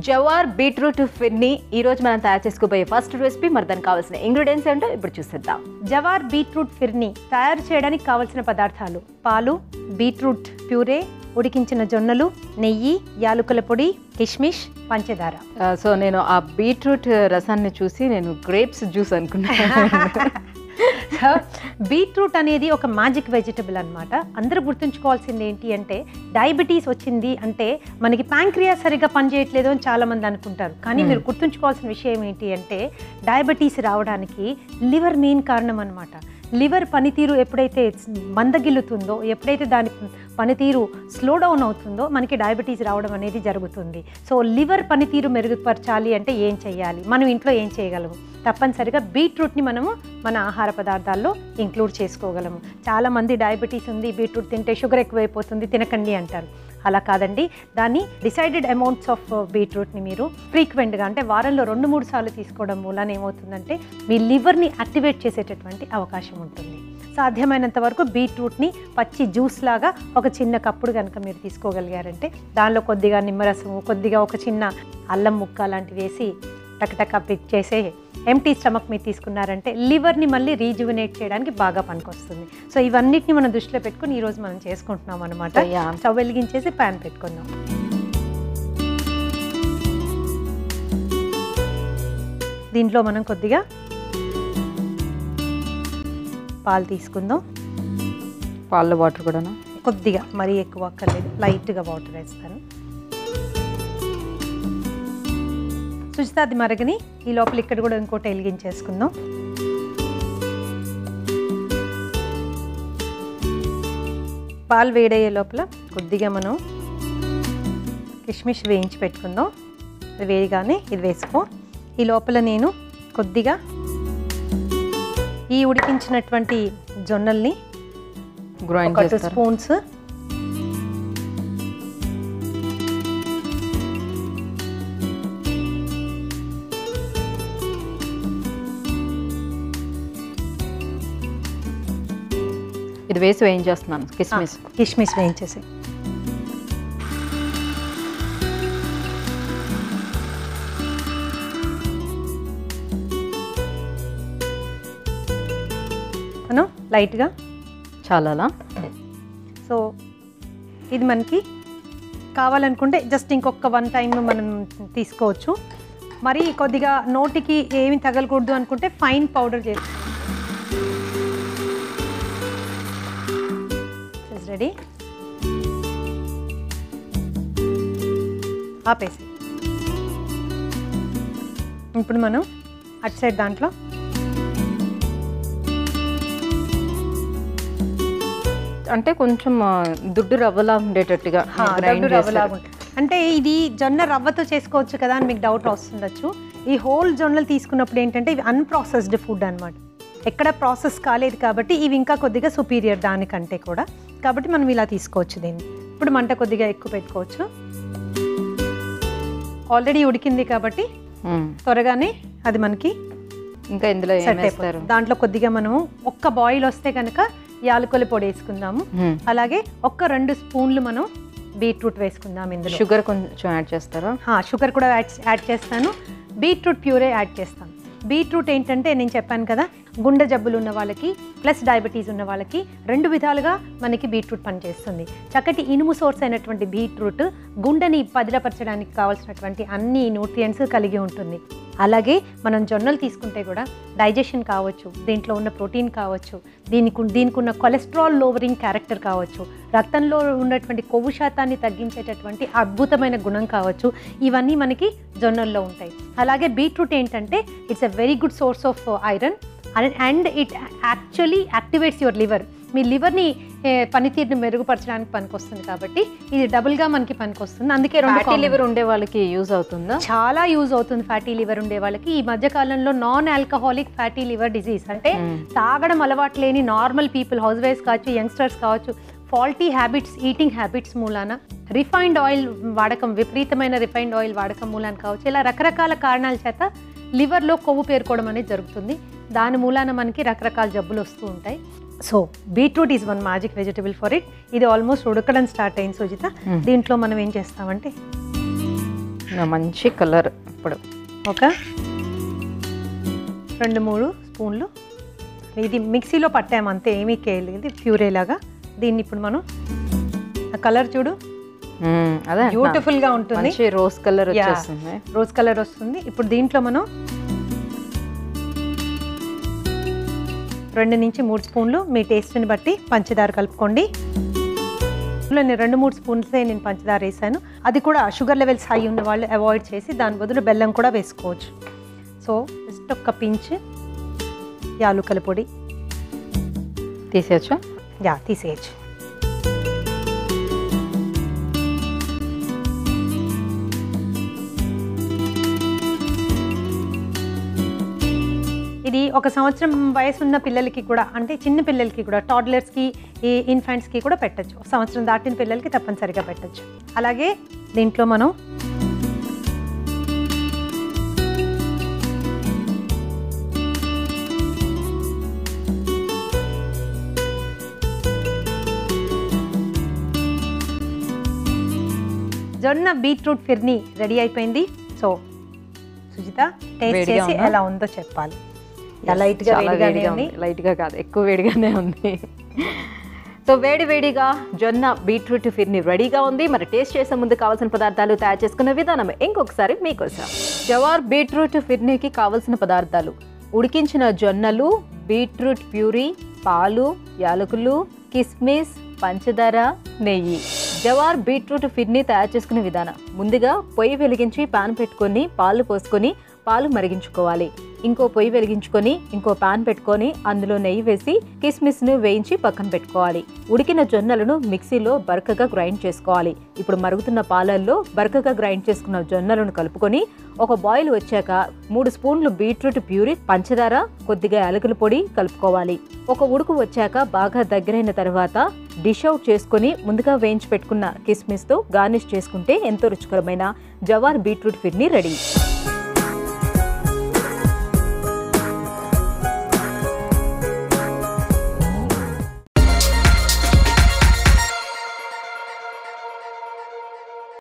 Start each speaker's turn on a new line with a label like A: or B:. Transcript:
A: Jowar beetroot ఫిర్ని ఈ రోజు మనం తయారు చేసుకోబోయే ఫస్ట్ రెసిపీ మరి దానికి కావాల్సిన ఇంగ్రీడియంట్స్ ఏంటో ఇప్పుడు చూసేద్దాం
B: జవార్ బీట్రూట్ ఫిర్ని తయారు చేయడానికి కావలసిన పదార్థాలు పాలు బీట్రూట్ ప్యూరే ఉడికించిన జొన్నలు నెయ్యి యాలుకల పొడి కిష్మిష్ పంచదార
A: ఆ, సో నేను ఆ బీట్రూట్ రసాన్ని చూసి నేను గ్రేప్స్ జ్యూస్ అనుకున్నాను
B: సో బీట్రూట్ అనేది ఒక మ్యాజిక్ వెజిటబుల్ అన్నమాట అందరూ గుర్తుంచుకోవాల్సింది ఏంటి అంటే డయాబెటీస్ వచ్చింది అంటే మనకి ప్యాంక్రియా సరిగా పనిచేయట్లేదు అని చాలా మంది అనుకుంటారు కానీ మీరు గుర్తుంచుకోవాల్సిన విషయం ఏంటి అంటే డయాబెటీస్ రావడానికి లివర్ మెయిన్ కారణం అన్నమాట లివర్ పనితీరు ఎప్పుడైతే మందగిల్లుతుందో ఎప్పుడైతే దాని పనితీరు స్లో డౌన్ అవుతుందో మనకి డయాబెటీస్ రావడం అనేది జరుగుతుంది సో లివర్ పనితీరు మెరుగుపరచాలి అంటే ఏం చేయాలి మనం ఇంట్లో ఏం చేయగలము తప్పనిసరిగా బీట్రూట్ని మనము మన ఆహార పదార్థాల్లో ఇంక్లూడ్ చేసుకోగలము చాలామంది డయాబెటీస్ ఉంది బీట్రూట్ తింటే షుగర్ ఎక్కువైపోతుంది తినకండి అంటారు అలా కాదండి దాన్ని డిసైడెడ్ అమౌంట్స్ ఆఫ్ బీట్రూట్ని మీరు ఫ్రీక్వెంట్గా అంటే వారంలో రెండు మూడు సార్లు తీసుకోవడం మూలాన ఏమవుతుందంటే మీ లివర్ని యాక్టివేట్ చేసేటటువంటి అవకాశం ఉంటుంది సాధ్యమైనంత వరకు బీట్రూట్ని పచ్చి జ్యూస్ లాగా ఒక చిన్న కప్పుడు కనుక మీరు తీసుకోగలిగారంటే దానిలో కొద్దిగా నిమ్మరసము కొద్దిగా ఒక చిన్న అల్లం ముక్క లాంటివి వేసి టకటక పిక్ చేసే ఎంటీ స్టమక్ మీరు తీసుకున్నారంటే లివర్ని మళ్ళీ రీజువినేట్ చేయడానికి బాగా పనికొస్తుంది సో ఇవన్నిటిని మనం దృష్టిలో పెట్టుకుని ఈరోజు మనం చేసుకుంటున్నాం అనమాట
A: So, yeah.
B: స్టవ్ వెలిగించేసి ప్యాన్ పెట్టుకుందాం దీంట్లో మనం కొద్దిగా పాలు తీసుకుందాం
A: పాల వాటర్ కూడానా
B: కొద్దిగా మరీ ఎక్కువ అక్కర్లేదు లైట్గా వాటర్ వేస్తాను సుచిత అది మరగని ఈ లోపల ఇక్కడ కూడా ఇంకోటి వెలిగించేసుకుందాం పాలు వేడయ్యే లోపల కొద్దిగా మనం కిష్మిష్ వేయించి పెట్టుకుందాం అది వేడిగానే ఇది వేసుకో ఈ లోపల నేను కొద్దిగా ఈ ఉడికించినటువంటి జొన్నల్ని
A: గ్రైండ్
B: ఒక టూ
A: చేస్తారు
B: స్పూన్స్
A: ఇది వేసి వేయించేస్తున్నాను కిస్మిస్
B: కిష్మిష్ వేయించేసి మనం లైట్గా
A: చాలా
B: సో ఇది మనకి కావాలనుకుంటే జస్ట్ ఇంకొక వన్ టైం మనం తీసుకోవచ్చు మరి కొద్దిగా నోటికి ఏమి తగలకూడదు అనుకుంటే ఫైన్ పౌడర్ చేసి రెడీ ఆపేసి ఇప్పుడు మనం అటు సైడ్ దాంట్లో
A: అంటే కొంచెం ఆ, దుడ్డు రవ్వలా ఉండేటట్టుగా
B: హా,
A: grind
B: దొడ్డు
A: చేశారు.
B: రవ్వలాగా ఉంటుంది అంటే ఇది జొన్న రవ్వతో చేసుకోవచ్చు కదా అని మీకు డౌట్ వస్తుండొచ్చు ఈ హోల్ జొన్నలు తీసుకున్నప్పుడు ఏంటంటే ఇవి అన్ప్రాసెస్డ్ ఫుడ్ అన్నమాట ఎక్కడ ప్రాసెస్ కాలేదు కాబట్టి ఇవి ఇంకా కొద్దిగా సుపీరియర్ దానికంటే కూడా కాబట్టి మనం ఇలా తీసుకోవచ్చు దీన్ని ఇప్పుడు మంట కొద్దిగా ఎక్కువ పెట్టుకోవచ్చు ఆల్రెడీ ఉడికింది కాబట్టి
A: మ్మ్.
B: త్వరగానే అది మనకి
A: ఇంకా ఇందులో ఏం
B: సెట్
A: వేస్తారు
B: అయిపోతుంది దాంట్లో కొద్దిగా మనము ఒక్క బాయిల్ వస్తే కనుక యాలకుల పొడి వేసుకుందాము
A: మ్మ్.
B: అలాగే ఒక్క రెండు స్పూన్లు మనం బీట్రూట్ వేసుకుందాం ఇందులో
A: షుగర్ కొంచెం యాడ్ చేస్తారా
B: హా, షుగర్ కూడా యాడ్ యాడ్ చేస్తాను బీట్రూట్ ప్యూరే యాడ్ చేస్తాను బీట్రూట్ ఏంటంటే నేను చెప్పాను కదా గుండె జబ్బులు ఉన్న వాళ్ళకి ప్లస్ డయాబెటీస్ ఉన్న వాళ్ళకి రెండు విధాలుగా మనకి బీట్రూట్ పనిచేస్తుంది చక్కటి ఇనుము సోర్స్ అయినటువంటి బీట్రూట్ గుండెని పదిలపరచడానికి కావాల్సినటువంటి అన్ని న్యూట్రియంట్స్ కలిగి ఉంటుంది అలాగే మనం జొన్నలు తీసుకుంటే కూడా డైజెషన్ కావచ్చు దీంట్లో ఉన్న ప్రోటీన్ కావచ్చు దీనికి ఉన్- దీనికి ఉన్న కొలెస్ట్రాల్ లోవరింగ్ క్యారెక్టర్ కావచ్చు రక్తంలో ఉన్నటువంటి కొవ్వు శాతాన్ని తగ్గించేటటువంటి అద్భుతమైన గుణం కావచ్చు ఇవన్నీ మనకి జొన్నల్లో ఉంటాయి అలాగే బీట్రూట్ ఏంటంటే it's a very good source of iron and it actually activates your liver మీ లివర్ని పనితీరుని మెరుగుపరచడానికి పనికొస్తుంది కాబట్టి ఇది డబుల్గా మనకి పనికొస్తుంది అందుకే రెండు
A: ఫ్యాటీ లివర్ ఉండే వాళ్ళకి యూజ్ అవుతుందా
B: చాలా యూజ్ అవుతుంది ఫ్యాటీ లివర్ ఉండే వాళ్ళకి ఈ మధ్య కాలంలో non alcoholic fatty liver disease అంటే
A: మ్మ్.
B: తాగడం అలవాటు లేని నార్మల్ పీపుల్ హౌస్ వైఫ్స్ కావచ్చు యంగ్స్టర్స్ కావచ్చు ఫాల్టీ హ్యాబిట్స్ ఈటింగ్ హ్యాబిట్స్ మూలాన రిఫైన్డ్ ఆయిల్ వాడకం విపరీతమైన రిఫైన్డ్ ఆయిల్ వాడకం మూలాన కావచ్చు ఇలా రకరకాల కారణాల చేత లివర్లో కొవ్వు పేరుకోవడం అనేది జరుగుతుంది దాని మూలాన మనకి రకరకాల జబ్బులు వస్తూ ఉంటాయి so beetroot is one magic vegetable for it ఇది ఆల్మోస్ట్ ఉడకడం స్టార్ట్ అయింది సుజిత
A: Hmm.
B: దీంట్లో మనం ఏం చేస్తామంటే
A: నా మంచి కలర్ ఇప్పుడు
B: ఒక రెండు మూడు స్పూన్లు ఇది మిక్సీలో పట్టాము అంతే ఏమీ కేయలేదు ప్యూరే లాగా దీన్ని ఇప్పుడు మనం ఆ కలర్ చూడు
A: మ్మ్, అదే అంటున్నా.
B: బ్యూటిఫుల్ గా ఉంటుంది
A: మంచి రోజ్ కలర్
B: Yeah.
A: వచ్చేస్తుంది
B: రోజ్ కలర్ వస్తుంది ఇప్పుడు దీంట్లో మనం రెండు నుంచి మూడు స్పూన్లు మీ టేస్ట్ని బట్టి పంచదార కలుపుకోండి ఇందులో నేను రెండు మూడు స్పూన్సే నేను పంచదార వేసాను అది కూడా షుగర్ లెవెల్స్ హై ఉన్న వాళ్ళు అవాయిడ్ చేసి దాని బదులు బెల్లం కూడా వేసుకోవచ్చు సో జస్ట్ ఒక్క పించ్ యాలుకల పొడి
A: తీసేయచ్చు
B: యా తీసేయచ్చు ఇది ఒక సంవత్సరం వయసు ఉన్న పిల్లలకి కూడా అంటే చిన్న పిల్లలకి కూడా టాడ్లర్స్కి ఈ ఇన్ఫాంట్స్కి కూడా పెట్టచ్చు ఒక సంవత్సరం దాటిన పిల్లలకి తప్పనిసరిగా పెట్టచ్చు అలాగే దీంట్లో మనం జొన్న బీట్రూట్ ఫిర్ని రెడీ అయిపోయింది సో సుజిత టేస్ట్
A: వేడిగా
B: చేసి
A: ఉందా?
B: ఎలా ఉందో చెప్పాలి లైట్ గా
A: చాలా
B: వేడిగానే
A: వేడిగా
B: ఉంది
A: ఉంది లైట్ గా కాదు ఎక్కువ వేడిగానే ఉంది సో వేడి వేడిగా జొన్న బీట్రూట్ ఫిర్ని రెడీగా ఉంది మరి టేస్ట్ చేసే ముందు కావాల్సిన పదార్థాలు తయారు చేసుకున్న విధానం ఇంకొకసారి మీకోసం జవార్ బీట్రూట్ ఫిర్నీకి కావాల్సిన పదార్థాలు ఉడికించిన జొన్నలు బీట్రూట్ ప్యూరీ పాలు యాలకులు కిస్మిస్ పంచదార నెయ్యి జవార్ బీట్రూట్ ఫిర్ని తయారు చేసుకునే విధానం ముందుగా పొయ్యి వెలిగించి పాన్ పెట్టుకొని పాలు పోసుకొని పాలు మరిగించుకోవాలి ఇంకో పొయ్యి వెలిగించుకొని ఇంకో పాన్ పెట్టుకొని అందులో నెయ్యి వేసి కిస్మిస్ను వేయించి పక్కన పెట్టుకోవాలి ఉడికిన జొన్నలను మిక్సీలో బరకగా గ్రైండ్ చేసుకోవాలి ఇప్పుడు మరుగుతున్న పాలల్లో బరకగా గ్రైండ్ చేసుకున్న జొన్నలను కలుపుకొని ఒక బాయిల్ వచ్చాక మూడు స్పూన్లు బీట్రూట్ ప్యూరీ పంచదార కొద్దిగా యాలకుల పొడి కలుపుకోవాలి ఒక ఉడుకు వచ్చాక బాగా దగ్గరైన తర్వాత డిష్ అవుట్ చేసుకొని ముందుగా వేయించి పెట్టుకున్న కిస్మిస్తో గార్నిష్ చేసుకుంటే ఎంతో రుచికరమైన జవార్ బీట్రూట్ ఫిర్ని రెడీ